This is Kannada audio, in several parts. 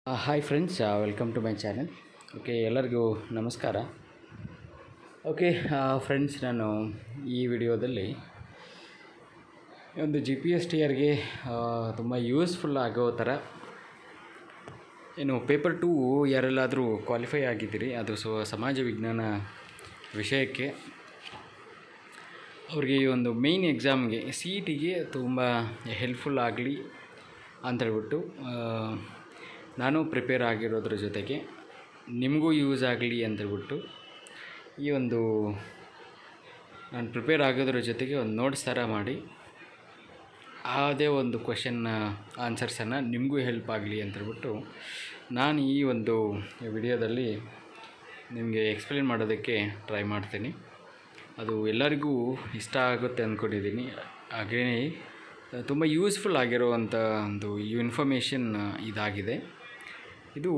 hi friends welcome to my channel okay ಎಲ್ಲರಿಗೂ ನಮಸ್ಕಾರ ಓಕೆ ಫ್ರೆಂಡ್ಸ್ ನಾನು ಈ ವಿಡಿಯೋದಲ್ಲಿ ಒಂದು ಜಿ ಪಿ ಎಸ್ ಟಿ ಆರ್ಗೆ ತುಂಬ ಯೂಸ್ಫುಲ್ ಆಗೋ ಥರ ಏನು ಪೇಪರ್ ಟೂ ಯಾರೆಲ್ಲಾದರೂ ಕ್ವಾಲಿಫೈ ಆಗಿದ್ದೀರಿ ಅದು ಸೊ ಸಮಾಜ ವಿಜ್ಞಾನ ವಿಷಯಕ್ಕೆ ಅವ್ರಿಗೆ ಈ ಒಂದು ಮೇಯ್ನ್ ಎಕ್ಸಾಮ್ಗೆ ಸಿ ಇ ಟಿಗೆ ತುಂಬ ಹೆಲ್ಪ್ಫುಲ್ ಆಗಲಿ ಅಂತೇಳ್ಬಿಟ್ಟು ಆ, ನಾನು ಪ್ರಿಪೇರ್ ಆಗಿರೋದ್ರ ಜೊತೆಗೆ ನಿಮಗೂ ಯೂಸ್ ಆಗಲಿ ಅಂತೇಳ್ಬಿಟ್ಟು ಈ ಒಂದು ನಾನು ಪ್ರಿಪೇರ್ ಆಗೋದ್ರ ಜೊತೆಗೆ ಒಂದು ನೋಟ್ಸ್ ಥರ ಮಾಡಿ ಅದೇ ಒಂದು ಕ್ವೆಶನ್ ಆನ್ಸರ್ಸನ್ನು ನಿಮಗೂ ಹೆಲ್ಪ್ ಆಗಲಿ ಅಂತೇಳ್ಬಿಟ್ಟು ನಾನು ಈ ಒಂದು ವಿಡಿಯೋದಲ್ಲಿ ನಿಮಗೆ ಎಕ್ಸ್ಪ್ಲೇನ್ ಮಾಡೋದಕ್ಕೆ ಟ್ರೈ ಮಾಡ್ತೀನಿ ಅದು ಎಲ್ಲರಿಗೂ ಇಷ್ಟ ಆಗುತ್ತೆ ಅಂದ್ಕೊಂಡಿದ್ದೀನಿ ಹಾಗೇ ತುಂಬ ಯೂಸ್ಫುಲ್ ಆಗಿರುವಂಥ ಒಂದು ಇನ್ಫಾರ್ಮೇಷನ್ ಇದಾಗಿದೆ ಇದು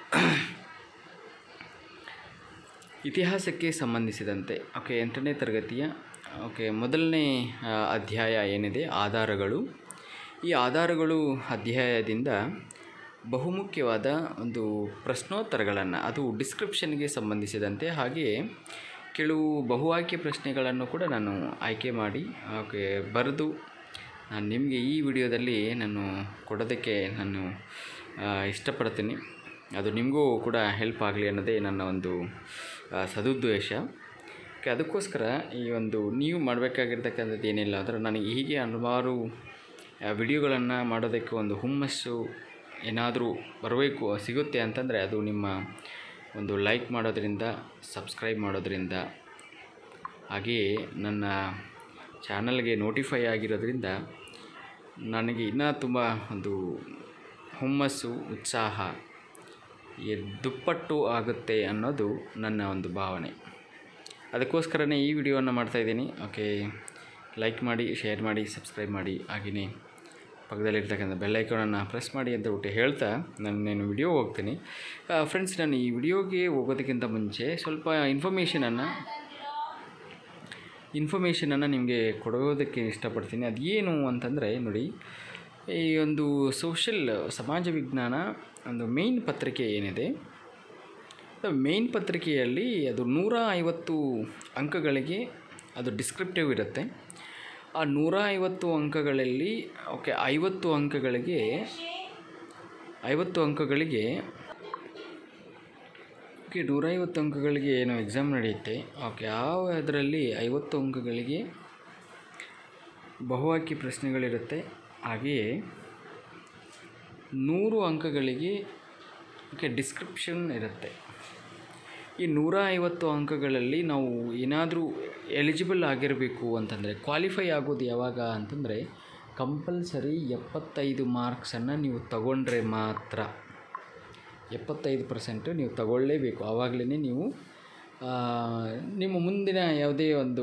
ಇತಿಹಾಸಕ್ಕೆ ಸಂಬಂಧಿಸಿದಂತೆ ಓಕೆ ಎಂಟನೇ ತರಗತಿಯ ಓಕೆ ಮೊದಲನೇ ಆ, ಅಧ್ಯಾಯ ಏನಿದೆ ಆಧಾರಗಳು ಈ ಆಧಾರಗಳು ಅಧ್ಯಾಯದಿಂದ ಬಹುಮುಖ್ಯವಾದ ಒಂದು ಪ್ರಶ್ನೋತ್ತರಗಳನ್ನು ಅದು ಡಿಸ್ಕ್ರಿಪ್ಷನ್ಗೆ ಸಂಬಂಧಿಸಿದಂತೆ ಹಾಗೆಯೇ ಕೆಲವು ಬಹು ಆಯ್ಕೆ ಪ್ರಶ್ನೆಗಳನ್ನು ಕೂಡ ನಾನು ಆಯ್ಕೆ ಮಾಡಿ ಓಕೆ ಬರೆದು ನಾನು ನಿಮಗೆ ಈ ವಿಡಿಯೋದಲ್ಲಿ ನಾನು ಕೊಡೋದಕ್ಕೆ ನಾನು ಆ, ಇಷ್ಟಪಡ್ತೀನಿ ಅದು ನಿಮಗೂ ಕೂಡ ಹೆಲ್ಪ್ ಆಗಲಿ ಅನ್ನೋದೇ ನನ್ನ ಒಂದು ಆ, ಸದುದ್ದೇಶ ಓಕೆ ಅದಕ್ಕೋಸ್ಕರ ಈ ಒಂದು ನೀವು ಮಾಡಬೇಕಾಗಿರ್ತಕ್ಕಂಥದ್ದು ಏನಿಲ್ಲ ಅಂದರೆ ನನಗೆ ಹೀಗೆ ಹಲವಾರು ವಿಡಿಯೋಗಳನ್ನು ಮಾಡೋದಕ್ಕೆ ಒಂದು ಹುಮ್ಮಸ್ಸು ಏನಾದರೂ ಬರಬೇಕು ಸಿಗುತ್ತೆ ಅಂತಂದರೆ ಅದು ನಿಮ್ಮ ಒಂದು ಲೈಕ್ ಮಾಡೋದ್ರಿಂದ ಸಬ್ಸ್ಕ್ರೈಬ್ ಮಾಡೋದ್ರಿಂದ ಹಾಗೆಯೇ ನನ್ನ ಚಾನಲ್ಗೆ ನೋಟಿಫೈ ಆಗಿರೋದ್ರಿಂದ ನನಗೆ ಇನ್ನೂ ತುಂಬ ಒಂದು ಹುಮ್ಮಸ್ಸು ಉತ್ಸಾಹ ಈ ದುಪ್ಪಟ್ಟು ಆಗುತ್ತೆ ಅನ್ನೋದು ನನ್ನ ಒಂದು ಭಾವನೆ ಅದಕ್ಕೋಸ್ಕರನೇ ಈ ವಿಡಿಯೋವನ್ನು ಮಾಡ್ತಾಯಿದ್ದೀನಿ ಓಕೆ ಲೈಕ್ ಮಾಡಿ ಶೇರ್ ಮಾಡಿ ಸಬ್ಸ್ಕ್ರೈಬ್ ಮಾಡಿ ಹಾಗೆಯೇ ಪಕ್ಕದಲ್ಲಿರ್ತಕ್ಕಂಥ ಬೆಲ್ ಐಕಾನನ್ನು ಪ್ರೆಸ್ ಮಾಡಿ ಅಂತ ಬಿಟ್ಟು ಹೇಳ್ತಾ ನಾನು ನಾನು ವಿಡಿಯೋ ಹೋಗ್ತೀನಿ ಫ್ರೆಂಡ್ಸ್ ನಾನು ಈ ವಿಡಿಯೋಗೆ ಹೋಗೋದಕ್ಕಿಂತ ಮುಂಚೆ ಸ್ವಲ್ಪ ಇನ್ಫಾರ್ಮೇಷನನ್ನು ಇನ್ಫಾರ್ಮೇಷನನ್ನು ನಿಮಗೆ ಕೊಡೋದಕ್ಕೆ ಇಷ್ಟಪಡ್ತೀನಿ ಅದು ಏನು ಅಂತಂದರೆ ನೋಡಿ ಈ ಒಂದು ಸೋಷಲ್ ಸಮಾಜ ವಿಜ್ಞಾನ ಒಂದು ಮೇಯ್ನ್ ಪತ್ರಿಕೆ ಏನಿದೆ ಮೇಯ್ನ್ ಪತ್ರಿಕೆಯಲ್ಲಿ ಅದು ನೂರ ಐವತ್ತು ಅಂಕಗಳಿಗೆ ಅದು ಡಿಸ್ಕ್ರಿಪ್ಟಿವ್ ಇರುತ್ತೆ ಆ ನೂರ ಐವತ್ತು ಅಂಕಗಳಲ್ಲಿ ಓಕೆ ಐವತ್ತು ಅಂಕಗಳಿಗೆ ಐವತ್ತು ಅಂಕಗಳಿಗೆ ಓಕೆ ನೂರೈವತ್ತು ಅಂಕಗಳಿಗೆ ಏನು ಎಕ್ಸಾಮ್ ನಡೆಯುತ್ತೆ ಓಕೆ ಆ ಅದರಲ್ಲಿ ಐವತ್ತು ಅಂಕಗಳಿಗೆ ಬಹುಆಯ್ಕೆ ಪ್ರಶ್ನೆಗಳಿರುತ್ತೆ ಹಾಗೆಯೇ ನೂರು ಅಂಕಗಳಿಗೆ ಓಕೆ ಡಿಸ್ಕ್ರಿಪ್ಷನ್ ಇರುತ್ತೆ ಈ ನೂರ ಐವತ್ತು ಅಂಕಗಳಲ್ಲಿ ನಾವು ಏನಾದರೂ ಎಲಿಜಿಬಲ್ ಆಗಿರಬೇಕು ಅಂತಂದರೆ ಕ್ವಾಲಿಫೈ ಆಗೋದು ಯಾವಾಗ ಅಂತಂದರೆ ಕಂಪಲ್ಸರಿ ಎಪ್ಪತ್ತೈದು ಮಾರ್ಕ್ಸನ್ನು ನೀವು ತಗೊಂಡ್ರೆ ಮಾತ್ರ ಎಪ್ಪತ್ತೈದು ಪರ್ಸೆಂಟು ನೀವು ತಗೊಳ್ಳೇಬೇಕು ಆವಾಗಲೇ ನೀವು ಆ, ನಿಮ್ಮ ಮುಂದಿನ ಯಾವುದೇ ಒಂದು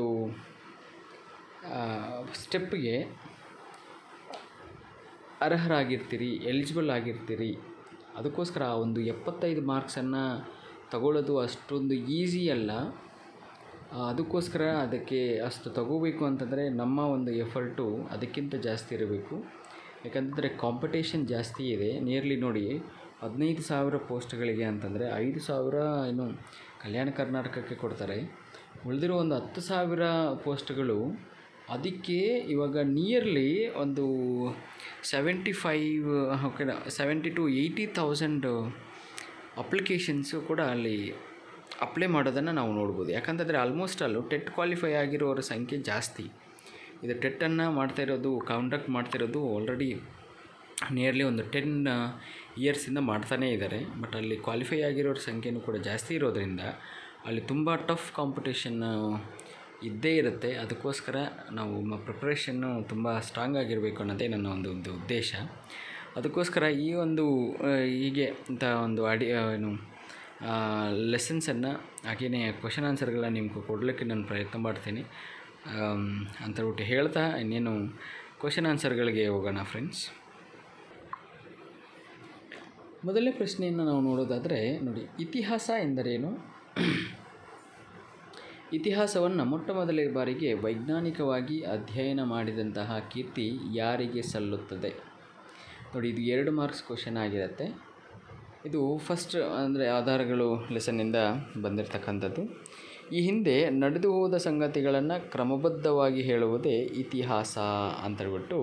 ಸ್ಟೆಪ್ಗೆ ಅರ್ಹರಾಗಿರ್ತೀರಿ ಎಲಿಜಿಬಲ್ ಆಗಿರ್ತೀರಿ ಅದಕ್ಕೋಸ್ಕರ ಆ ಒಂದು ಎಪ್ಪತ್ತೈದು ಮಾರ್ಕ್ಸನ್ನು ತಗೊಳ್ಳೋದು ಅಷ್ಟೊಂದು ಈಸಿ ಅಲ್ಲ ಆ, ಅದಕ್ಕೋಸ್ಕರ ಅದಕ್ಕೆ ಅಷ್ಟು ತಗೋಬೇಕು ಅಂತಂದರೆ ನಮ್ಮ ಒಂದು ಎಫರ್ಟು ಅದಕ್ಕಿಂತ ಜಾಸ್ತಿ ಇರಬೇಕು ಯಾಕಂತಂದರೆ ಕಾಂಪಿಟೇಷನ್ ಜಾಸ್ತಿ ಇದೆ ನಿಯರ್ಲಿ ನೋಡಿ ಹದಿನೈದು ಸಾವಿರ ಪೋಸ್ಟ್ಗಳಿಗೆ ಅಂತಂದರೆ ಐದು ಸಾವಿರ ಏನು ಕಲ್ಯಾಣ ಕರ್ನಾಟಕಕ್ಕೆ ಕೊಡ್ತಾರೆ ಉಳಿದಿರೋ ಒಂದು ಹತ್ತು ಸಾವಿರ ಪೋಸ್ಟ್ಗಳು ಅದಕ್ಕೆ ಇವಾಗ ನಿಯರ್ಲಿ ಒಂದು seventy five okay seventy to eighty thousand applications ಕೂಡ ಅಲ್ಲಿ ಅಪ್ಲೈ ಮಾಡೋದನ್ನು ನಾವು ನೋಡ್ಬೋದು ಯಾಕಂತಂದರೆ ಆಲ್ಮೋಸ್ಟ್ ಅಲ್ಲೂ ಟೆಟ್ ಕ್ವಾಲಿಫೈ ಆಗಿರೋರ ಸಂಖ್ಯೆ ಜಾಸ್ತಿ ಇದು ಟೆಟ್ಟನ್ನು ಮಾಡ್ತಾ ಇರೋದು ಕಾಂಡಕ್ಟ್ ಮಾಡ್ತಿರೋದು ಆಲ್ರೆಡಿ ನಿಯರ್ಲಿ ಒಂದು ಟೆನ್ ಇಯರ್ಸಿಂದ ಮಾಡ್ತಾನೇ ಇದ್ದಾರೆ ಬಟ್ ಅಲ್ಲಿ ಕ್ವಾಲಿಫೈ ಆಗಿರೋರ ಸಂಖ್ಯೆನೂ ಕೂಡ ಜಾಸ್ತಿ ಇರೋದ್ರಿಂದ ಅಲ್ಲಿ ತುಂಬ ಟಫ್ ಕಾಂಪಿಟೇಷನ್ ಇದ್ದೇ ಇರುತ್ತೆ ಅದಕ್ಕೋಸ್ಕರ ನಾವು ನಮ್ಮ ಪ್ರಿಪ್ರೇಷನ್ನು ತುಂಬ ಸ್ಟ್ರಾಂಗ್ ಆಗಿರಬೇಕು ಅನ್ನೋದೇ ನನ್ನ ಒಂದು ಒಂದು ಉದ್ದೇಶ ಅದಕ್ಕೋಸ್ಕರ ಈ ಒಂದು ಆ, ಹೀಗೆ ಇಂಥ ಒಂದು ಅಡಿ ಆ, ಏನು ಲೆಸನ್ಸನ್ನು ಹಾಗೆಯೇ ಕ್ವಶನ್ ಆನ್ಸರ್ಗಳನ್ನ ನಿಮ್ಗೆ ಕೊಡಲಿಕ್ಕೆ ನಾನು ಪ್ರಯತ್ನ ಮಾಡ್ತೀನಿ ಆಮ್, ಅಂತೇಳ್ಬಿಟ್ಟು ಹೇಳ್ತಾ ಇನ್ನೇನು ಕ್ವಶನ್ ಆನ್ಸರ್ಗಳಿಗೆ ಹೋಗೋಣ ಫ್ರೆಂಡ್ಸ್ ಮೊದಲನೇ ಪ್ರಶ್ನೆಯನ್ನು ನಾವು ನೋಡೋದಾದರೆ ನೋಡಿ ಇತಿಹಾಸ ಎಂದರೇನು ಇತಿಹಾಸವನ್ನು ಮೊಟ್ಟ ಮೊದಲ ಬಾರಿಗೆ ವೈಜ್ಞಾನಿಕವಾಗಿ ಅಧ್ಯಯನ ಮಾಡಿದಂತಹ ಕೀರ್ತಿ ಯಾರಿಗೆ ಸಲ್ಲುತ್ತದೆ ನೋಡಿ ಇದು ಎರಡು ಮಾರ್ಕ್ಸ್ ಕ್ವಶನ್ ಆಗಿರುತ್ತೆ ಇದು ಫಸ್ಟ್ ಅಂದರೆ ಆಧಾರಗಳು ಲೆಸನ್ನಿಂದ ಬಂದಿರತಕ್ಕಂಥದ್ದು ಈ ಹಿಂದೆ ನಡೆದು ಹೋದ ಸಂಗತಿಗಳನ್ನು ಕ್ರಮಬದ್ಧವಾಗಿ ಹೇಳುವುದೇ ಇತಿಹಾಸ ಅಂತೇಳ್ಬಿಟ್ಟು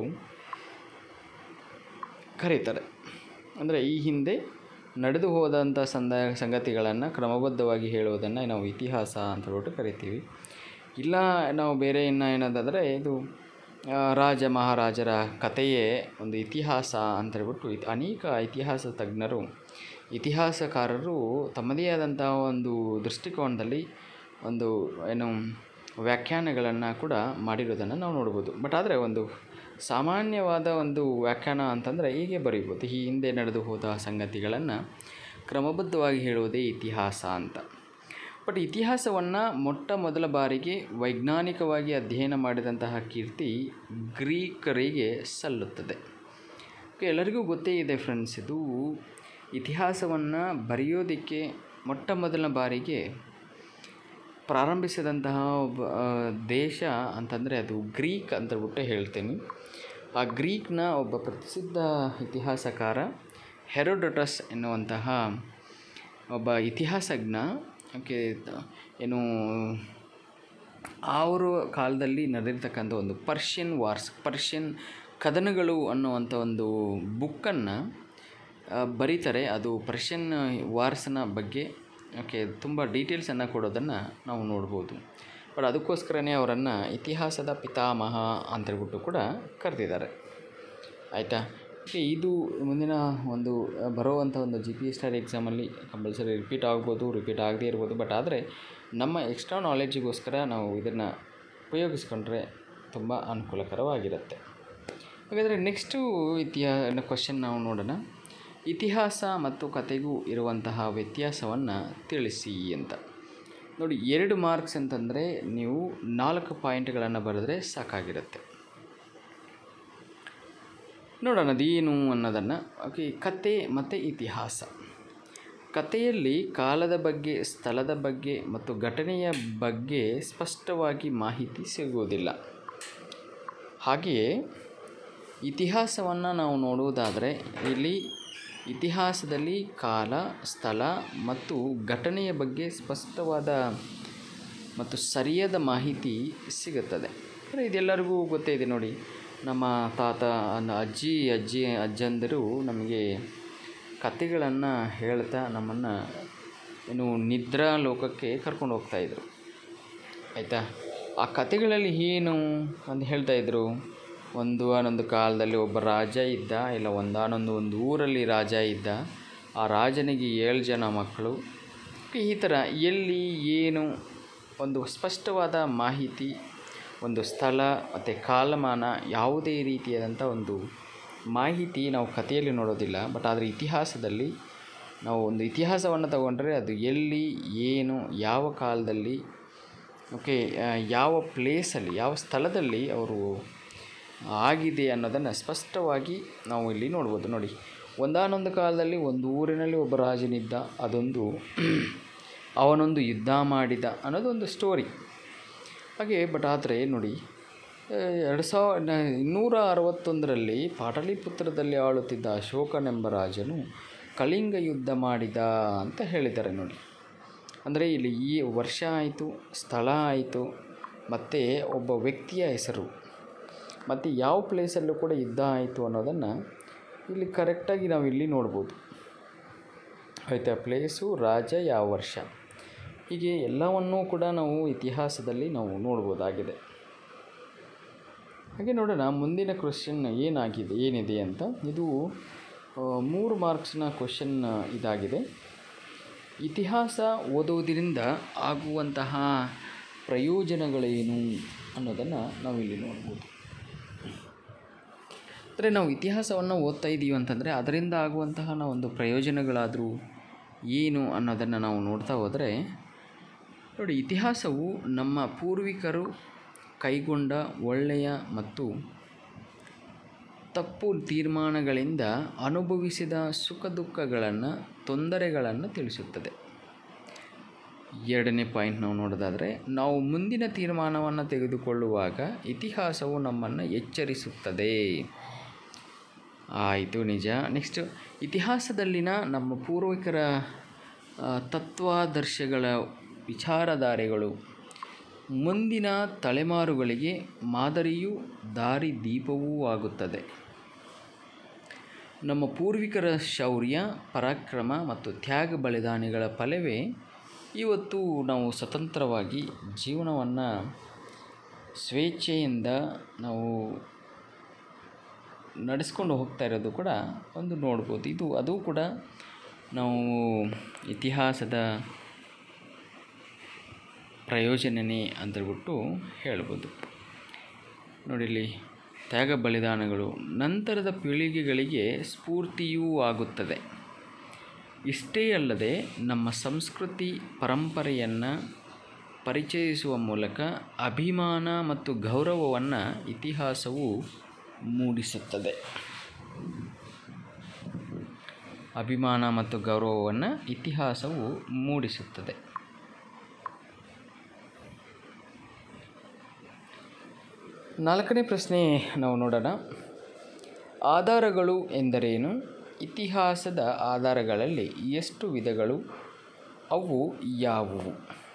ಕರೀತಾರೆ ಅಂದರೆ ಈ ಹಿಂದೆ ನಡೆದು ಹೋದಂಥ ಸಂದ ಸಂಗತಿಗಳನ್ನು ಕ್ರಮಬದ್ಧವಾಗಿ ಹೇಳುವುದನ್ನು ನಾವು ಇತಿಹಾಸ ಅಂತ ಹೇಳ್ಬಿಟ್ಟು ಕರಿತೀವಿ ಇಲ್ಲ ನಾವು ಬೇರೆ ಇನ್ನು ಏನದಾದರೆ ಇದು ಆ, ರಾಜ ಮಹಾರಾಜರ ಕಥೆಯೇ ಒಂದು ಇತಿಹಾಸ ಅಂತ ಹೇಳ್ಬಿಟ್ಟು ಇತ್- ಅನೇಕ ಇತಿಹಾಸ ತಜ್ಞರು ಇತಿಹಾಸಕಾರರು ತಮ್ಮದೇ ಆದಂಥ ಒಂದು ದೃಷ್ಟಿಕೋನದಲ್ಲಿ ಒಂದು ಏನು ವ್ಯಾಖ್ಯಾನಗಳನ್ನು ಕೂಡ ಮಾಡಿರೋದನ್ನು ನಾವು ನೋಡ್ಬೋದು ಬಟ್ ಆದರೆ ಒಂದು ಸಾಮಾನ್ಯವಾದ ಒಂದು ವ್ಯಾಖ್ಯಾನ ಅಂತಂದರೆ ಹೀಗೆ ಬರೀಬೋದು ಈ ಹಿಂದೆ ನಡೆದು ಹೋದ ಸಂಗತಿಗಳನ್ನು ಕ್ರಮಬದ್ಧವಾಗಿ ಹೇಳುವುದೇ ಇತಿಹಾಸ ಅಂತ ಬಟ್ ಇತಿಹಾಸವನ್ನು ಮೊಟ್ಟ ಮೊದಲ ಬಾರಿಗೆ ವೈಜ್ಞಾನಿಕವಾಗಿ ಅಧ್ಯಯನ ಮಾಡಿದಂತಹ ಕೀರ್ತಿ ಗ್ರೀಕರಿಗೆ ಸಲ್ಲುತ್ತದೆ ಓಕೆ, ಎಲ್ಲರಿಗೂ ಗೊತ್ತೇ ಇದೆ ಫ್ರೆಂಡ್ಸ್ ಇದು ಇತಿಹಾಸವನ್ನು ಬರೆಯೋದಕ್ಕೆ ಮೊಟ್ಟ ಮೊದಲ ಬಾರಿಗೆ ಪ್ರಾರಂಭಿಸಿದಂತಹ ಒಬ್ಬ ಆ, ದೇಶ ಅಂತಂದರೆ ಅದು ಗ್ರೀಕ್ ಅಂತೇಳ್ಬಿಟ್ಟು ಹೇಳ್ತೀನಿ ಆ ಗ್ರೀಕ್ನ ಒಬ್ಬ ಪ್ರಸಿದ್ಧ ಇತಿಹಾಸಕಾರ ಹೆರೋಡೊಟಸ್ ಎನ್ನುವಂತಹ ಒಬ್ಬ ಇತಿಹಾಸಜ್ಞ ಓಕೆ ತ- ಏನು ಅವರು ಕಾಲದಲ್ಲಿ ನಡೆದಿರ್ತಕ್ಕಂಥ ಒಂದು ಪರ್ಷಿಯನ್ ವಾರ್ಸ್ ಪರ್ಷಿಯನ್ ಕದನಗಳು ಅನ್ನುವಂಥ ಒಂದು ಬುಕ್ಕನ್ನು ಬರೀತಾರೆ ಅದು ಪರ್ಷಿಯನ್ ವಾರ್ಸ್ನ ಬಗ್ಗೆ ಓಕೆ ತುಂಬ ಡೀಟೇಲ್ಸನ್ನು ಕೊಡೋದನ್ನು ನಾವು ನೋಡ್ಬೋದು ಬಟ್ ಅದಕ್ಕೋಸ್ಕರನೇ ಅವರನ್ನು ಇತಿಹಾಸದ ಪಿತಾಮಹ ಅಂತೇಳ್ಬಿಟ್ಟು ಕೂಡ ಕರೆದಿದ್ದಾರೆ ಆಯಿತಾ ಓಕೆ ಇದು ಮುಂದಿನ ಒಂದು ಆ, ಬರುವಂಥ ಒಂದು ಜಿ ಪಿ ಎಸ್ ಟಿ ಎಕ್ಸಾಮಲ್ಲಿ ಕಂಪಲ್ಸರಿ ರಿಪೀಟ್ ಆಗ್ಬೋದು ರಿಪೀಟ್ ಆಗದೇ ಇರ್ಬೋದು ಬಟ್ ಆದರೆ ನಮ್ಮ ಎಕ್ಸ್ಟ್ರಾ ನಾಲೆಡ್ಜಿಗೋಸ್ಕರ ನಾವು ಇದನ್ನು ಉಪಯೋಗಿಸ್ಕೊಂಡ್ರೆ ತುಂಬ ಅನುಕೂಲಕರವಾಗಿರುತ್ತೆ ಹಾಗಾದರೆ ನೆಕ್ಸ್ಟು ಇತಿಹಾಸ ಕ್ವಶನ್ ನಾವು ನೋಡೋಣ ಇತಿಹಾಸ ಮತ್ತು ಕತೆಗೂ ಇರುವಂತಹ ವ್ಯತ್ಯಾಸವನ್ನು ತಿಳಿಸಿ ಅಂತ ನೋಡಿ ಎರಡು ಮಾರ್ಕ್ಸ್ ಅಂತಂದರೆ ನೀವು ನಾಲ್ಕು ಪಾಯಿಂಟ್ಗಳನ್ನು ಬರೆದ್ರೆ ಸಾಕಾಗಿರುತ್ತೆ ನೋಡೋಣ ಅದೇನು ಅನ್ನೋದನ್ನು ಓಕೆ ಕತೆ ಮತ್ತು ಇತಿಹಾಸ ಕಥೆಯಲ್ಲಿ ಕಾಲದ ಬಗ್ಗೆ ಸ್ಥಳದ ಬಗ್ಗೆ ಮತ್ತು ಘಟನೆಯ ಬಗ್ಗೆ ಸ್ಪಷ್ಟವಾಗಿ ಮಾಹಿತಿ ಸಿಗುವುದಿಲ್ಲ ಹಾಗೆಯೇ ಇತಿಹಾಸವನ್ನು ನಾವು ನೋಡುವುದಾದರೆ ಇಲ್ಲಿ ಇತಿಹಾಸದಲ್ಲಿ ಕಾಲ ಸ್ಥಳ ಮತ್ತು ಘಟನೆಯ ಬಗ್ಗೆ ಸ್ಪಷ್ಟವಾದ ಮತ್ತು ಸರಿಯಾದ ಮಾಹಿತಿ ಸಿಗುತ್ತದೆ ಅಂದರೆ ಇದೆಲ್ಲರಿಗೂ ಗೊತ್ತೇ ಇದೆ ನೋಡಿ ನಮ್ಮ ತಾತ ಅನ್ನ ಅಜ್ಜಿ ಅಜ್ಜಿ ಅಜ್ಜಂದಿರು ನಮಗೆ ಕತೆಗಳನ್ನು ಹೇಳ್ತಾ ನಮ್ಮನ್ನು ಏನು ನಿದ್ರಾ ಲೋಕಕ್ಕೆ ಕರ್ಕೊಂಡು ಹೋಗ್ತಾಯಿದ್ರು ಆಯಿತಾ ಆ ಕತೆಗಳಲ್ಲಿ ಏನು ಅಂತ ಹೇಳ್ತಾಯಿದ್ರು ಒಂದು ಆನೊಂದು ಕಾಲದಲ್ಲಿ ಒಬ್ಬ ರಾಜ ಇದ್ದ ಇಲ್ಲ ಒಂದಾನೊಂದು ಒಂದು ಊರಲ್ಲಿ ರಾಜ ಇದ್ದ ಆ ರಾಜನಿಗೆ ಏಳು ಜನ ಮಕ್ಕಳು ಈ ಥರ ಎಲ್ಲಿ ಏನು ಒಂದು ಸ್ಪಷ್ಟವಾದ ಮಾಹಿತಿ ಒಂದು ಸ್ಥಳ ಮತ್ತು ಕಾಲಮಾನ ಯಾವುದೇ ರೀತಿಯಾದಂಥ ಒಂದು ಮಾಹಿತಿ ನಾವು ಕಥೆಯಲ್ಲಿ ನೋಡೋದಿಲ್ಲ ಬಟ್ ಆದರೆ ಇತಿಹಾಸದಲ್ಲಿ ನಾವು ಒಂದು ಇತಿಹಾಸವನ್ನು ತಗೊಂಡ್ರೆ ಅದು ಎಲ್ಲಿ ಏನು ಯಾವ ಕಾಲದಲ್ಲಿ ಓಕೆ ಆ, ಯಾವ ಪ್ಲೇಸಲ್ಲಿ ಯಾವ ಸ್ಥಳದಲ್ಲಿ ಅವರು ಆಗಿದೆ ಅನ್ನೋದನ್ನು ಸ್ಪಷ್ಟವಾಗಿ ನಾವು ಇಲ್ಲಿ ನೋಡ್ಬೋದು ನೋಡಿ ಒಂದಾನೊಂದು ಕಾಲದಲ್ಲಿ ಒಂದು ಊರಿನಲ್ಲಿ ಒಬ್ಬ ರಾಜನಿದ್ದ ಅದೊಂದು ಅವನೊಂದು ಯುದ್ಧ ಮಾಡಿದ ಅನ್ನೋದೊಂದು ಸ್ಟೋರಿ ಹಾಗೆ ಬಟ್ ಆದರೆ ನೋಡಿ ಆ, ಎರಡು ಸಾವಿರ ಇನ್ನೂರ ಅರವತ್ತೊಂದರಲ್ಲಿ ಪಾಟಲಿಪುತ್ರದಲ್ಲಿ ಆಳುತ್ತಿದ್ದ ಅಶೋಕನೆಂಬ ರಾಜನು ಕಳಿಂಗ ಯುದ್ಧ ಮಾಡಿದ ಅಂತ ಹೇಳಿದ್ದಾರೆ ನೋಡಿ ಅಂದರೆ ಇಲ್ಲಿ ಈ ವರ್ಷ ಆಯಿತು ಸ್ಥಳ ಆಯಿತು ಮತ್ತು ಒಬ್ಬ ವ್ಯಕ್ತಿಯ ಹೆಸರು ಮತ್ತು ಯಾವ ಪ್ಲೇಸಲ್ಲೂ ಕೂಡ ಯುದ್ಧ ಆಯಿತು ಅನ್ನೋದನ್ನು ಇಲ್ಲಿ ಕರೆಕ್ಟಾಗಿ ನಾವು ಇಲ್ಲಿ ನೋಡ್ಬೋದು ಆಯಿತಾ ಪ್ಲೇಸು ರಾಜ ಯಾವ ವರ್ಷ ಹೀಗೆ ಎಲ್ಲವನ್ನೂ ಕೂಡ ನಾವು ಇತಿಹಾಸದಲ್ಲಿ ನಾವು ನೋಡ್ಬೋದಾಗಿದೆ ಹಾಗೆ ನೋಡೋಣ ಮುಂದಿನ ಕ್ವಶನ್ ಏನಾಗಿದೆ ಏನಿದೆ ಅಂತ ಇದು ಆ, ಮೂರು ಮಾರ್ಕ್ಸ್ನ ಕ್ವಶನ್ ಇದಾಗಿದೆ ಇತಿಹಾಸ ಓದುವುದರಿಂದ ಆಗುವಂತಹ ಪ್ರಯೋಜನಗಳೇನು ಅನ್ನೋದನ್ನು ನಾವಿಲ್ಲಿ ನೋಡ್ಬೋದು ಅಂದರೆ ನಾವು ಇತಿಹಾಸವನ್ನು ಓದ್ತಾ ಇದ್ದೀವಿ ಅಂತಂದರೆ ಅದರಿಂದ ಆಗುವಂತಹ ನಾವು ಒಂದು ಪ್ರಯೋಜನಗಳಾದರೂ ಏನು ಅನ್ನೋದನ್ನು ನಾವು ನೋಡ್ತಾ ಹೋದರೆ ನೋಡಿ ಇತಿಹಾಸವು ನಮ್ಮ ಪೂರ್ವಿಕರು ಕೈಗೊಂಡ ಒಳ್ಳೆಯ ಮತ್ತು ತಪ್ಪು ತೀರ್ಮಾನಗಳಿಂದ ಅನುಭವಿಸಿದ ಸುಖ ದುಃಖಗಳನ್ನು ತೊಂದರೆಗಳನ್ನು ತಿಳಿಸುತ್ತದೆ ಎರಡನೇ ಪಾಯಿಂಟ್ ನಾವು ನೋಡೋದಾದರೆ ನಾವು ಮುಂದಿನ ತೀರ್ಮಾನವನ್ನು ತೆಗೆದುಕೊಳ್ಳುವಾಗ ಇತಿಹಾಸವು ನಮ್ಮನ್ನು ಎಚ್ಚರಿಸುತ್ತದೆ ಆಯಿತು ನಿಜ ನೆಕ್ಸ್ಟ್ ಇತಿಹಾಸದಲ್ಲಿನ ನಮ್ಮ ಪೂರ್ವಿಕರ ಆ, ತತ್ವಾದರ್ಶಗಳ ವಿಚಾರಧಾರೆಗಳು ಮುಂದಿನ ತಲೆಮಾರುಗಳಿಗೆ ಮಾದರಿಯೂ ದಾರಿದೀಪವೂ ಆಗುತ್ತದೆ ನಮ್ಮ ಪೂರ್ವಿಕರ ಶೌರ್ಯ ಪರಾಕ್ರಮ ಮತ್ತು ತ್ಯಾಗ ಬಲಿದಾನಿಗಳ ಫಲವೇ ಇವತ್ತು ನಾವು ಸ್ವತಂತ್ರವಾಗಿ ಜೀವನವನ್ನು ಸ್ವೇಚ್ಛೆಯಿಂದ ನಾವು ನಡೆಸ್ಕೊಂಡು ಹೋಗ್ತಾ ಇರೋದು ಕೂಡ ಒಂದು ನೋಡ್ಬೋದು ಇದು ಅದು ಕೂಡ ನಾವು ಇತಿಹಾಸದ ಪ್ರಯೋಜನನೇ ಅಂತೇಳ್ಬಿಟ್ಟು ಹೇಳ್ಬೋದು ನೋಡಿ ಇಲ್ಲಿ ತ್ಯಾಗ ಬಲಿದಾನಗಳು ನಂತರದ ಪೀಳಿಗೆಗಳಿಗೆ ಸ್ಫೂರ್ತಿಯೂ ಆಗುತ್ತದೆ ಇಷ್ಟೇ ಅಲ್ಲದೆ ನಮ್ಮ ಸಂಸ್ಕೃತಿ ಪರಂಪರೆಯನ್ನು ಪರಿಚಯಿಸುವ ಮೂಲಕ ಅಭಿಮಾನ ಮತ್ತು ಗೌರವವನ್ನು ಇತಿಹಾಸವು ಮೂಡಿಸುತ್ತದೆ ಅಭಿಮಾನ ಮತ್ತು ಗೌರವವನ್ನು ಇತಿಹಾಸವು ಮೂಡಿಸುತ್ತದೆ ನಾಲ್ಕನೇ ಪ್ರಶ್ನೆ ನಾವು ನೋಡೋಣ ಆಧಾರಗಳು ಎಂದರೇನು ಇತಿಹಾಸದ ಆಧಾರಗಳಲ್ಲಿ ಎಷ್ಟು ವಿಧಗಳು ಅವು ಯಾವುವು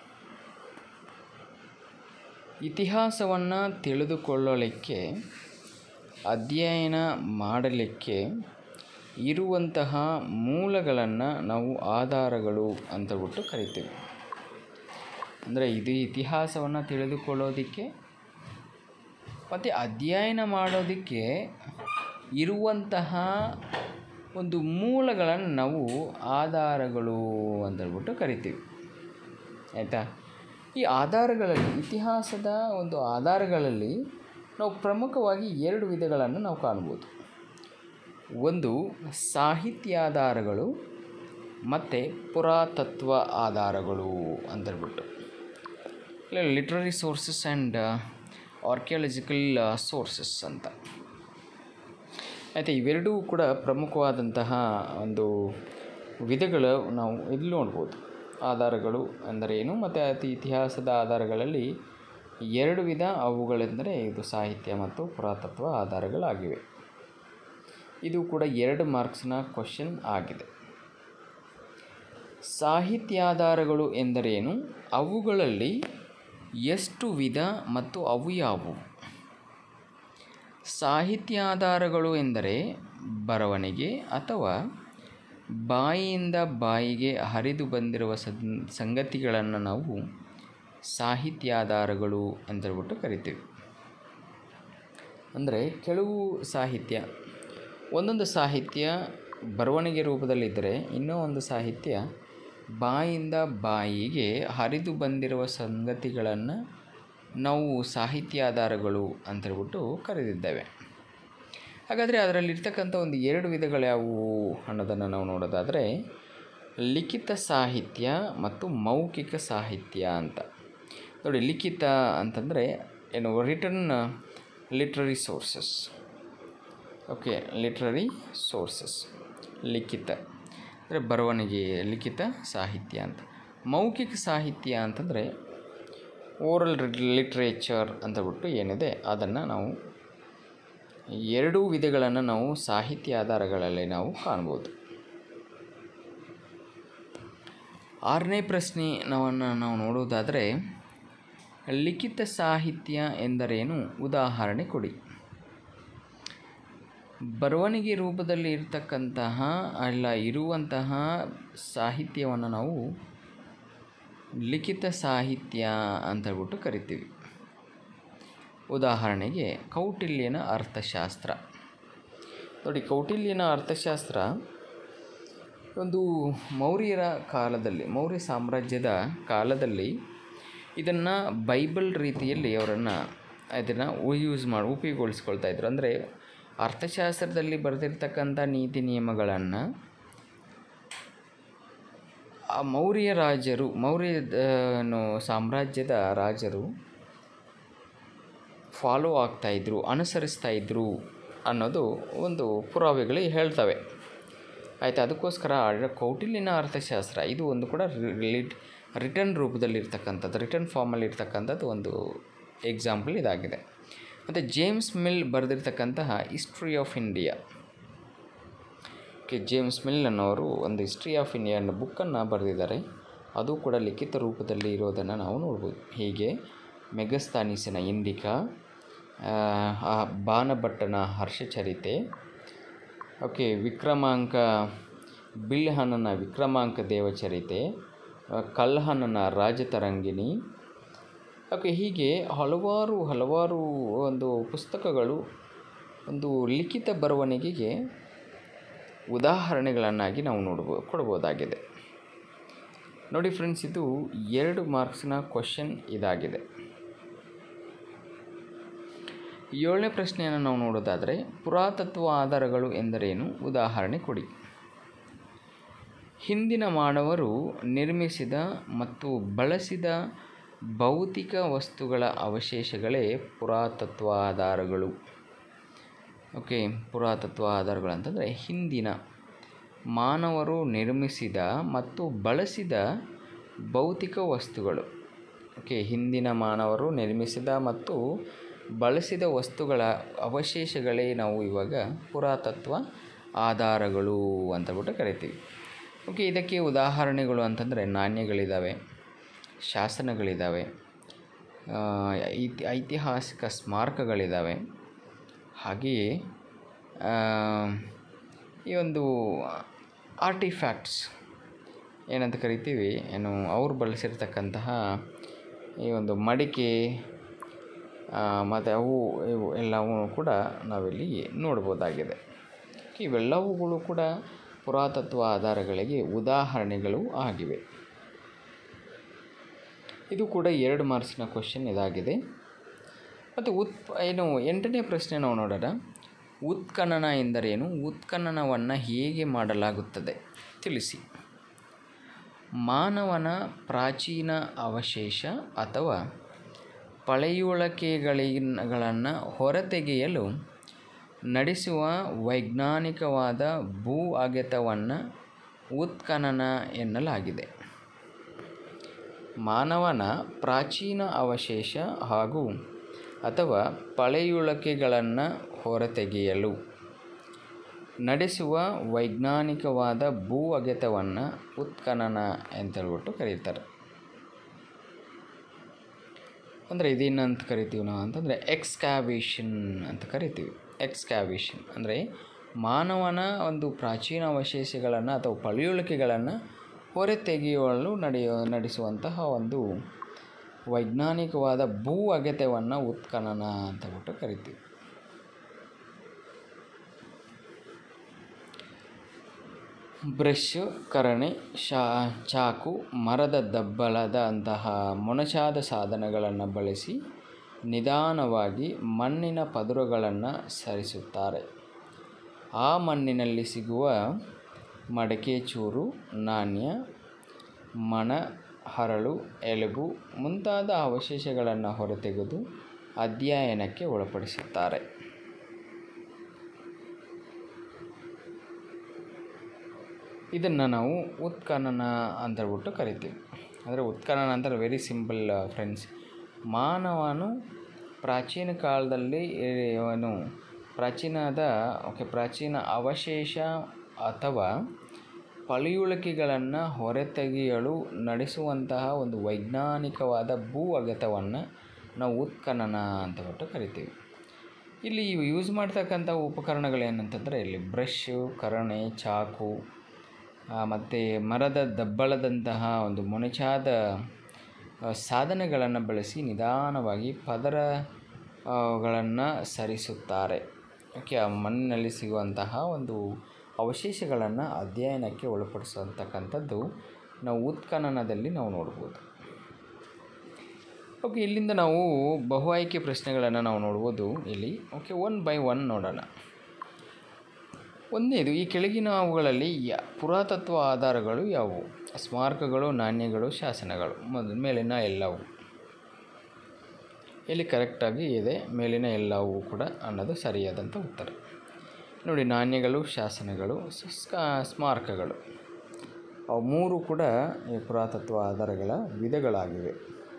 ಇತಿಹಾಸವನ್ನು ತಿಳಿದುಕೊಳ್ಳಲಿಕ್ಕೆ ಅಧ್ಯಯನ ಮಾಡಲಿಕ್ಕೆ ಇರುವಂತಹ ಮೂಲಗಳನ್ನು ನಾವು ಆಧಾರಗಳು ಅಂತಬಿಟ್ಟು ಕರಿತೀವಿ ಅಂದರೆ ಇದು ಇತಿಹಾಸವನ್ನು ತಿಳಿದುಕೊಳ್ಳೋದಕ್ಕೆ ಮತ್ತು ಅಧ್ಯಯನ ಮಾಡೋದಕ್ಕೆ ಇರುವಂತಹ ಒಂದು ಮೂಲಗಳನ್ನು ನಾವು ಆಧಾರಗಳು ಅಂತೇಳ್ಬಿಟ್ಟು ಕರಿತೀವಿ ಆಯಿತಾ ಈ ಆಧಾರಗಳಲ್ಲಿ ಇತಿಹಾಸದ ಒಂದು ಆಧಾರಗಳಲ್ಲಿ ನಾವು ಪ್ರಮುಖವಾಗಿ ಎರಡು ವಿಧಗಳನ್ನು ನಾವು ಕಾಣ್ಬೋದು ಒಂದು ಸಾಹಿತ್ಯಾಧಾರಗಳು ಮತ್ತು ಪುರಾತತ್ವ ಆಧಾರಗಳು ಅಂತೇಳ್ಬಿಟ್ಟು literary sources and archaeological sources ಅಂತ ಮತ್ತು ಇವೆರಡೂ ಕೂಡ ಪ್ರಮುಖವಾದಂತಹ ಒಂದು ವಿಧಗಳು ನಾವು ಇಲ್ಲಿ ನೋಡ್ಬೋದು ಆಧಾರಗಳು ಅಂದರೆ ಏನು ಮತ್ತು ಅತಿ ಇತಿಹಾಸದ ಆಧಾರಗಳಲ್ಲಿ ಎರಡು ವಿಧ ಅವುಗಳೆಂದರೆ ಇದು ಸಾಹಿತ್ಯ ಮತ್ತು ಪುರಾತತ್ವ ಆಧಾರಗಳಾಗಿವೆ ಇದು ಕೂಡ ಎರಡು ಮಾರ್ಕ್ಸ್ನ ಕ್ವಶನ್ ಆಗಿದೆ ಸಾಹಿತ್ಯಾಧಾರಗಳು ಎಂದರೇನು ಅವುಗಳಲ್ಲಿ ಎಷ್ಟು ವಿಧ ಮತ್ತು ಅವು ಯಾವುವು ಸಾಹಿತ್ಯಾಧಾರಗಳು ಎಂದರೆ ಬರವಣಿಗೆ ಅಥವಾ ಬಾಯಿಯಿಂದ ಬಾಯಿಗೆ ಹರಿದು ಬಂದಿರುವ ಸಂ ಸಂಗತಿಗಳನ್ನು ನಾವು ಸಾಹಿತ್ಯಾಧಾರಗಳು ಅಂತೇಳ್ಬಿಟ್ಟು ಕರಿತೀವಿ ಅಂದರೆ ಕೆಲವು ಸಾಹಿತ್ಯ ಒಂದೊಂದು ಸಾಹಿತ್ಯ ಬರವಣಿಗೆ ರೂಪದಲ್ಲಿದ್ದರೆ ಇನ್ನೂ ಒಂದು ಸಾಹಿತ್ಯ ಬಾಯಿಂದ ಬಾಯಿಗೆ ಹರಿದು ಬಂದಿರುವ ಸಂಗತಿಗಳನ್ನು ನಾವು ಸಾಹಿತ್ಯಾಧಾರಗಳು ಅಂತೇಳ್ಬಿಟ್ಟು ಕರೆದಿದ್ದೇವೆ ಹಾಗಾದರೆ ಅದರಲ್ಲಿರ್ತಕ್ಕಂಥ ಒಂದು ಎರಡು ವಿಧಗಳು ಯಾವುವು ಅನ್ನೋದನ್ನು ನಾವು ನೋಡೋದಾದರೆ ಲಿಖಿತ ಸಾಹಿತ್ಯ ಮತ್ತು ಮೌಖಿಕ ಸಾಹಿತ್ಯ ಅಂತ ನೋಡಿ ಲಿಖಿತ ಅಂತಂದರೆ ಏನು written literary sources okay literary sources ಲಿಖಿತ ಅಂದರೆ ಬರವಣಿಗೆ ಲಿಖಿತ ಸಾಹಿತ್ಯ ಅಂತ ಮೌಖಿಕ ಸಾಹಿತ್ಯ ಅಂತಂದರೆ ಓರಲ್ ಲಿಟ್ರೇಚರ್ ಅಂತ ಬಿಟ್ಟು ಏನಿದೆ ಅದನ್ನು ನಾವು ಎರಡೂ ವಿಧಗಳನ್ನು ನಾವು ಸಾಹಿತ್ಯ ಆಧಾರಗಳಲ್ಲಿ ನಾವು ಕಾಣ್ಬೋದು ಆರನೇ ಪ್ರಶ್ನೆ ನಾವನ್ನು ನಾವು ನೋಡುವುದಾದರೆ ಲಿಖಿತ ಸಾಹಿತ್ಯ ಎಂದರೇನು ಉದಾಹರಣೆ ಕೊಡಿ ಬರವಣಿಗೆ ರೂಪದಲ್ಲಿ ಇರತಕ್ಕಂತಹ ಅಲ್ಲ ಇರುವಂತಹ ಸಾಹಿತ್ಯವನ್ನು ನಾವು ಲಿಖಿತ ಸಾಹಿತ್ಯ ಅಂತೇಳ್ಬಿಟ್ಟು ಕರಿತೀವಿ ಉದಾಹರಣೆಗೆ ಕೌಟಿಲ್ಯನ ಅರ್ಥಶಾಸ್ತ್ರ ನೋಡಿ ಕೌಟಿಲ್ಯನ ಅರ್ಥಶಾಸ್ತ್ರ ಒಂದು ಮೌರ್ಯರ ಕಾಲದಲ್ಲಿ ಮೌರ್ಯ ಸಾಮ್ರಾಜ್ಯದ ಕಾಲದಲ್ಲಿ ಇದನ್ನು ಬೈಬಲ್ ರೀತಿಯಲ್ಲಿ ಅವರನ್ನು ಇದನ್ನು ಯೂಸ್ ಮಾಡಿ ಉಪಯೋಗಿಸ್ಕೊಳ್ತಾ ಇದ್ರು ಅಂದರೆ ಅರ್ಥಶಾಸ್ತ್ರದಲ್ಲಿ ಬರೆದಿರ್ತಕ್ಕಂಥ ನೀತಿ ನಿಯಮಗಳನ್ನು ಆ ಮೌರ್ಯ ರಾಜರು ಮೌರ್ಯ ಏನು ಸಾಮ್ರಾಜ್ಯದ ರಾಜರು ಫಾಲೋ ಆಗ್ತಾಯಿದ್ರು ಅನುಸರಿಸ್ತಾ ಇದ್ರು ಅನ್ನೋದು ಒಂದು ಪುರಾವೆಗಳು ಹೇಳ್ತವೆ ಆಯಿತು ಅದಕ್ಕೋಸ್ಕರ ಕೌಟಿಲ್ಯನ ಅರ್ಥಶಾಸ್ತ್ರ ಇದು ಒಂದು ಕೂಡ ರಿಲಿಟ್ ರಿಟರ್ನ್ ರೂಪದಲ್ಲಿರ್ತಕ್ಕಂಥದ್ದು ರಿಟರ್ನ್ ಫಾರ್ಮಲ್ಲಿ ಇರ್ತಕ್ಕಂಥದ್ದು ಒಂದು ಎಕ್ಸಾಂಪಲ್ ಇದಾಗಿದೆ ಮತ್ತು ಜೇಮ್ಸ್ ಮಿಲ್ ಬರೆದಿರ್ತಕ್ಕಂತಹ ಹಿಸ್ಟ್ರಿ ಆಫ್ ಇಂಡಿಯಾ ಕೆ ಜೇಮ್ಸ್ ಮಿಲ್ಲನ್ ಅವರು ಒಂದು ಹಿಸ್ಟ್ರಿ ಆಫ್ ಇಂಡಿಯಾ ಅನ್ನೋ ಬುಕ್ಕನ್ನು ಬರೆದಿದ್ದಾರೆ ಅದು ಕೂಡ ಲಿಖಿತ ರೂಪದಲ್ಲಿ ಇರೋದನ್ನು ನಾವು ನೋಡ್ಬೋದು ಹೀಗೆ ಮೆಗಸ್ತಾನೀಸಿನ ಇಂಡಿಕಾ ಆ ಬಾಣಭಟ್ಟನ ಹರ್ಷಚರಿತೆ ಓಕೆ ವಿಕ್ರಮಾಂಕ ಬಿಲ್ಹನನ ವಿಕ್ರಮಾಂಕ ದೇವಚರಿತೆ ಆ, ಕಲ್ಹನನ ರಾಜತರಂಗಿಣಿ ಓಕೆ ಹೀಗೆ ಹಲವಾರು ಹಲವಾರು ಒಂದು ಪುಸ್ತಕಗಳು ಒಂದು ಲಿಖಿತ ಬರವಣಿಗೆಗೆ ಉದಾಹರಣೆಗಳನ್ನಾಗಿ ನಾವು ನೋಡ್ಬೋ ಕೊಡ್ಬೋದಾಗಿದೆ ನೋಡಿ ಫ್ರೆಂಡ್ಸ್ ಇದು ಎರಡು ಮಾರ್ಕ್ಸ್ನ ಕ್ವಶನ್ ಇದಾಗಿದೆ ಏಳನೇ ಪ್ರಶ್ನೆಯನ್ನು ನಾವು ನೋಡೋದಾದರೆ ಪುರಾತತ್ವ ಆಧಾರಗಳು ಎಂದರೇನು ಉದಾಹರಣೆ ಕೊಡಿ ಹಿಂದಿನ ಮಾನವರು ನಿರ್ಮಿಸಿದ ಮತ್ತು ಬಳಸಿದ ಭೌತಿಕ ವಸ್ತುಗಳ ಅವಶೇಷಗಳೇ ಪುರಾತತ್ವ ಆಧಾರಗಳು ಓಕೆ ಪುರಾತತ್ವ ಆಧಾರಗಳು ಅಂತಂದರೆ ಹಿಂದಿನ ಮಾನವರು ನಿರ್ಮಿಸಿದ ಮತ್ತು ಬಳಸಿದ ಭೌತಿಕ ವಸ್ತುಗಳು ಓಕೆ ಹಿಂದಿನ ಮಾನವರು ನಿರ್ಮಿಸಿದ ಮತ್ತು ಬಳಸಿದ ವಸ್ತುಗಳ ಅವಶೇಷಗಳೇ ನಾವು ಇವಾಗ ಪುರಾತತ್ವ ಆಧಾರಗಳು ಅಂತ ಬಿಟ್ಟು ಕರಿತೀವಿ ಓಕೆ ಇದಕ್ಕೆ ಉದಾಹರಣೆಗಳು ಅಂತಂದರೆ ನಾಣ್ಯಗಳಿದ್ದಾವೆ ಶಾಸನಗಳಿದ್ದಾವೆ ಆ, ಐತಿ ಐತಿಹಾಸಿಕ ಸ್ಮಾರಕಗಳಿದ್ದಾವೆ ಹಾಗೆಯೇ ಆ, ಈ ಒಂದು ಆರ್ಟಿಫ್ಯಾಕ್ಟ್ಸ್ ಏನಂತ ಕರಿತೀವಿ ಏನು ಅವ್ರು ಬಳಸಿರ್ತಕ್ಕಂತಹ ಈ ಒಂದು ಮಡಿಕೆ ಮತ್ತು ಅವು ಇವು ಎಲ್ಲವೂ ಕೂಡ ನಾವಿಲ್ಲಿ ನೋಡ್ಬೋದಾಗಿದೆ ಇವೆಲ್ಲವುಗಳು ಕೂಡ ಪುರಾತತ್ವ ಆಧಾರಗಳಿಗೆ ಉದಾಹರಣೆಗಳು ಆಗಿವೆ ಇದು ಕೂಡ ಎರಡು ಮಾರ್ಕ್ಸಿನ ಕ್ವಶನ್ ಇದಾಗಿದೆ ಮತ್ತು ಉತ್ ಏನು ಎಂಟನೇ ಪ್ರಶ್ನೆ ನಾವು ನೋಡೋಣ ಉತ್ಖನನ ಎಂದರೇನು ಉತ್ಖನನವನ್ನು ಹೇಗೆ ಮಾಡಲಾಗುತ್ತದೆ ತಿಳಿಸಿ ಮಾನವನ ಪ್ರಾಚೀನ ಅವಶೇಷ ಅಥವಾ ಪಳೆಯುಳಿಕೆಗಳಿಗಳನ್ನು ಹೊರತೆಗೆಯಲು ನಡೆಸುವ ವೈಜ್ಞಾನಿಕವಾದ ಭೂ ಅಗೆತವನ್ನು ಉತ್ಖನನ ಎನ್ನಲಾಗಿದೆ ಮಾನವನ ಪ್ರಾಚೀನ ಅವಶೇಷ ಹಾಗೂ ಅಥವಾ ಪಳೆಯುಳಿಕೆಗಳನ್ನು ಹೊರತೆಗೆಯಲು ನಡೆಸುವ ವೈಜ್ಞಾನಿಕವಾದ ಭೂ ಅಗೆತವನ್ನು ಉತ್ಖನನ ಅಂತೇಳ್ಬಿಟ್ಟು ಕರೀತಾರೆ ಅಂದರೆ ಇದೇನಂತ ಕರಿತೀವಿ ನಾವು ಅಂತಂದರೆ ಎಕ್ಸ್ಕ್ಯಾವೇಷನ್ ಅಂತ ಕರಿತೀವಿ ಎಕ್ಸ್ಕ್ಯಾವೇಷನ್ ಅಂದರೆ ಮಾನವನ ಒಂದು ಪ್ರಾಚೀನ ಅವಶೇಷಗಳನ್ನು ಅಥವಾ ಪಳೆಯುಳಿಕೆಗಳನ್ನು ಹೊರತೆಗೆಯಲು ನಡೆಯೋ ನಡೆಸುವಂತಹ ಒಂದು ವೈಜ್ಞಾನಿಕವಾದ ಭೂ ಅಗೆತವನ್ನು ಉತ್ಖನನ ಅಂತ ಬಿಟ್ಟು ಕರಿತೀವಿ ಬ್ರಷ್ ಕರಣೆ ಶಾ ಚಾಕು ಮರದ ದಬ್ಬಲದಂತಹ ಮೊನಚಾದ ಸಾಧನಗಳನ್ನು ಬಳಸಿ ನಿಧಾನವಾಗಿ ಮಣ್ಣಿನ ಪದರುಗಳನ್ನು ಸರಿಸುತ್ತಾರೆ ಆ ಮಣ್ಣಿನಲ್ಲಿ ಸಿಗುವ ಮಡಕೆ ಚೂರು ನಾಣ್ಯ ಮಣ ಹರಳು ಎಲುಬು ಮುಂತಾದ ಅವಶೇಷಗಳನ್ನು ಹೊರತೆಗೆದು ಅಧ್ಯಯನಕ್ಕೆ ಒಳಪಡಿಸುತ್ತಾರೆ ಇದನ್ನು ನಾವು ಉತ್ಖನನ ಅಂತ ಹೇಳ್ಬಿಟ್ಟು ಕರಿತೀವಿ ಅಂದರೆ ಉತ್ಖನನ ಅಂದರೆ ವೆರಿ ಸಿಂಪಲ್ ಫ್ರೆಂಡ್ಸ್ ಮಾನವನು ಪ್ರಾಚೀನ ಕಾಲದಲ್ಲಿ ಏನು ಪ್ರಾಚೀನದ ಓಕೆ ಪ್ರಾಚೀನ ಅವಶೇಷ ಅಥವಾ ಪಳೆಯುಳಿಕೆಗಳನ್ನು ಹೊರತೆಗೆಯಲು ನಡೆಸುವಂತಹ ಒಂದು ವೈಜ್ಞಾನಿಕವಾದ ಭೂ ಅಗೆತವನ್ನು ನಾವು ಉತ್ಖನನ ಅಂತ ಬಿಟ್ಟು ಕರಿತೀವಿ ಇಲ್ಲಿ ಯೂಸ್ ಮಾಡ್ತಕ್ಕಂಥ ಉಪಕರಣಗಳೇನಂತಂದರೆ ಇಲ್ಲಿ ಬ್ರಷ್ ಕರಣೆ ಚಾಕು ಮತ್ತು ಮರದ ದಬ್ಬಳದಂತಹ ಒಂದು ಮೊನಚಾದ ಆ, ಸಾಧನಗಳನ್ನು ಬಳಸಿ ನಿಧಾನವಾಗಿ ಪದರಗಳನ್ನು ಸರಿಸುತ್ತಾರೆ ಓಕೆ ಆ ಮಣ್ಣಿನಲ್ಲಿ ಸಿಗುವಂತಹ ಒಂದು ಅವಶೇಷಗಳನ್ನು ಅಧ್ಯಯನಕ್ಕೆ ಒಳಪಡಿಸುವಂತಕ್ಕಂಥದ್ದು ನಾವು ಉತ್ಖನನದಲ್ಲಿ ನಾವು ನೋಡ್ಬೋದು ಓಕೆ ಇಲ್ಲಿಂದ ನಾವು ಬಹು ಆಯ್ಕೆ ಪ್ರಶ್ನೆಗಳನ್ನು ನಾವು ನೋಡ್ಬೋದು ಇಲ್ಲಿ ಓಕೆ ಒನ್ ಬೈ ಒನ್ ನೋಡೋಣ ಒಂದನೇದು ಈ ಕೆಳಗಿನ ಅವುಗಳಲ್ಲಿ ಯ ಪುರಾತತ್ವ ಆಧಾರಗಳು ಯಾವುವು ಸ್ಮಾರಕಗಳು ನಾಣ್ಯಗಳು ಶಾಸನಗಳು ಮೊದಲು ಮೇಲಿನ ಎಲ್ಲವು ಇಲ್ಲಿ ಕರೆಕ್ಟಾಗಿ ಇದೆ ಮೇಲಿನ ಎಲ್ಲವೂ ಕೂಡ ಅನ್ನೋದು ಸರಿಯಾದಂಥ ಉತ್ತರ ನೋಡಿ ನಾಣ್ಯಗಳು ಶಾಸನಗಳು ಸ- ಸ್ಕ- ಸ್ಮಾರಕಗಳು ಅವು ಮೂರು ಕೂಡ ಈ ಪುರಾತತ್ವ ಆಧಾರಗಳ ವಿಧಗಳಾಗಿವೆ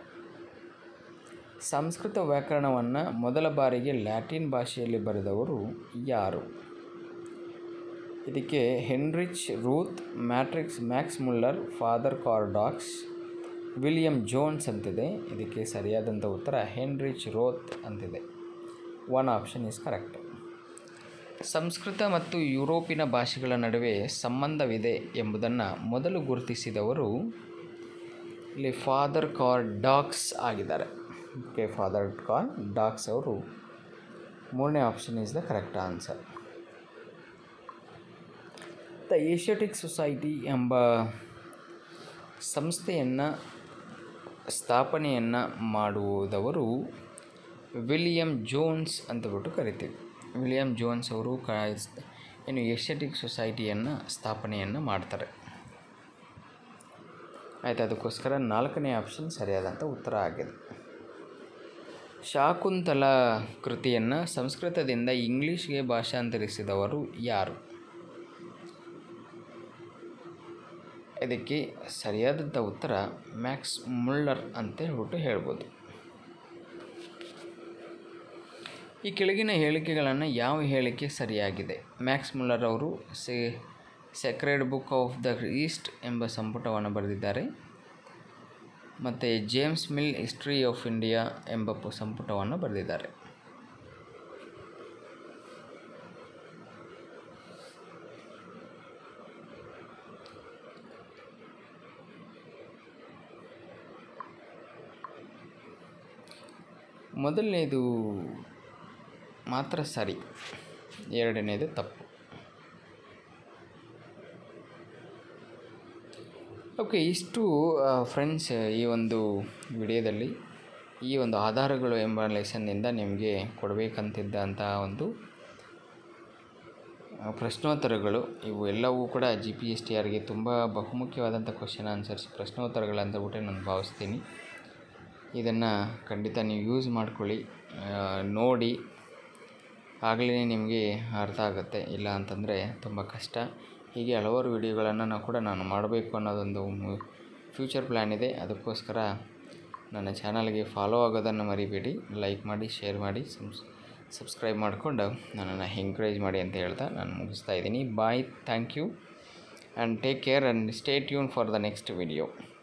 ಸಂಸ್ಕೃತ ವ್ಯಾಕರಣವನ್ನು ಮೊದಲ ಬಾರಿಗೆ ಲ್ಯಾಟಿನ್ ಭಾಷೆಯಲ್ಲಿ ಬರೆದವರು ಯಾರು ಇದಕ್ಕೆ ಹೆನ್ರಿಚ್ ರೂತ್ ಮ್ಯಾಟ್ರಿಕ್ಸ್ Max Muller Father Coeurdoux William Jones ಅಂತಿದೆ ಇದಕ್ಕೆ ಸರಿಯಾದಂಥ ಉತ್ತರ ಹೆನ್ರಿಚ್ ರೋತ್ ಅಂತಿದೆ one option is correct Sanskrit ಮತ್ತು ಯುರೋಪಿನ ಭಾಷೆಗಳ ನಡುವೆ ಸಂಬಂಧವಿದೆ ಎಂಬುದನ್ನು ಮೊದಲು ಗುರುತಿಸಿದವರು ಇಲ್ಲಿ ಫಾದರ್ ಕಾರ್ ಡಾಕ್ಸ್ ಆಗಿದ್ದಾರೆ ಓಕೆ ಫಾದರ್ ಕಾರ್ ಡಾಕ್ಸ್ ಅವರು ಮೂರನೇ option is the correct answer the Asiatic Society ಎಂಬ ಸಂಸ್ಥೆಯನ್ನು ಸ್ಥಾಪನೆಯನ್ನು ಮಾಡುವುದವರು ವಿಲಿಯಂ ಜೋನ್ಸ್ ಅಂತ ಬಿಟ್ಟು ಕರಿತೀವಿ ವಿಲಿಯಂ ಜೋನ್ಸ್ ಅವರು ಕ ಏನು ಏಷ್ಯಾಟಿಕ್ ಸೊಸೈಟಿಯನ್ನು ಸ್ಥಾಪನೆಯನ್ನು ಮಾಡ್ತಾರೆ ಆಯಿತು ಅದಕ್ಕೋಸ್ಕರ ನಾಲ್ಕನೇ ಆಪ್ಷನ್ ಸರಿಯಾದಂಥ ಉತ್ತರ ಆಗಿದೆ ಶಾಕುಂತಲ ಕೃತಿಯನ್ನು ಸಂಸ್ಕೃತದಿಂದ ಇಂಗ್ಲೀಷ್ಗೆ ಭಾಷಾಂತರಿಸಿದವರು ಯಾರು ಇದಕ್ಕೆ ಸರಿಯಾದಂಥ ಉತ್ತರ ಮ್ಯಾಕ್ಸ್ ಮುಲ್ಲರ್ ಅಂತ ಹೇಳ್ಬಿಟ್ಟು ಹೇಳ್ಬೋದು ಈ ಕೆಳಗಿನ ಹೇಳಿಕೆಗಳನ್ನು ಯಾವ ಹೇಳಿಕೆ ಸರಿಯಾಗಿದೆ ಮ್ಯಾಕ್ಸ್ ಮುಲ್ಲರ್ ಅವರು ಸೆ Sacred Book of the East ಎಂಬ ಸಂಪುಟವನ್ನು ಬರೆದಿದ್ದಾರೆ ಮತ್ತು James Mill History of India ಎಂಬ ಪು ಸಂಪುಟವನ್ನು ಬರೆದಿದ್ದಾರೆ ಮೊದಲನೇದು ಮಾತ್ರ ಸರಿ ಎರಡನೇದು ತಪ್ಪು ಓಕೆ ಇಷ್ಟು ಫ್ರೆಂಡ್ಸ್ ಈ ಒಂದು ವಿಡಿಯೋದಲ್ಲಿ ಈ ಒಂದು ಆಧಾರಗಳು ಎಂಬ ಲೆಸನ್ನಿಂದ ನಿಮಗೆ ಕೊಡಬೇಕಂತಿದ್ದಂತಹ ಒಂದು ಆ, ಪ್ರಶ್ನೋತ್ತರಗಳು ಇವು ಎಲ್ಲವೂ ಕೂಡ ಜಿ ಪಿ ಎಸ್ ಟಿ ಆರ್ಗೆ ತುಂಬ ಬಹುಮುಖ್ಯವಾದಂಥ ಕ್ವಶನ್ ಆನ್ಸರ್ಸ್ ಪ್ರಶ್ನೋತ್ತರಗಳಂತ ನಾನು ಭಾವಿಸ್ತೀನಿ ಇದನ್ನು ಖಂಡಿತ ನೀವು ಯೂಸ್ ಮಾಡ್ಕೊಳ್ಳಿ ಆ, ನೋಡಿ ಆಗಲೇ ನಿಮಗೆ ಅರ್ಥ ಆಗುತ್ತೆ ಇಲ್ಲ ಅಂತಂದರೆ ತುಂಬ ಕಷ್ಟ ಹೀಗೆ ಹಲವಾರು ವಿಡಿಯೋಗಳನ್ನು ನಾವು ಕೂಡ ನಾನು ಮಾಡಬೇಕು ಅನ್ನೋದೊಂದು ಫ್ಯೂಚರ್ ಪ್ಲ್ಯಾನ್ ಇದೆ ಅದಕ್ಕೋಸ್ಕರ ನನ್ನ ಚಾನಲ್ಗೆ ಫಾಲೋ ಆಗೋದನ್ನು ಮರಿಬೇಡಿ ಲೈಕ್ ಮಾಡಿ ಶೇರ್ ಮಾಡಿ ಸಬ್ಸ್ ಸಬ್ಸ್ಕ್ರೈಬ್ ಮಾಡಿಕೊಂಡು ನನ್ನನ್ನು ಎಂಕರೇಜ್ ಮಾಡಿ ಅಂತ ಹೇಳ್ತಾ ನಾನು ಮುಗಿಸ್ತಾ ಇದ್ದೀನಿ bye thank you and take care and stay tuned for the next video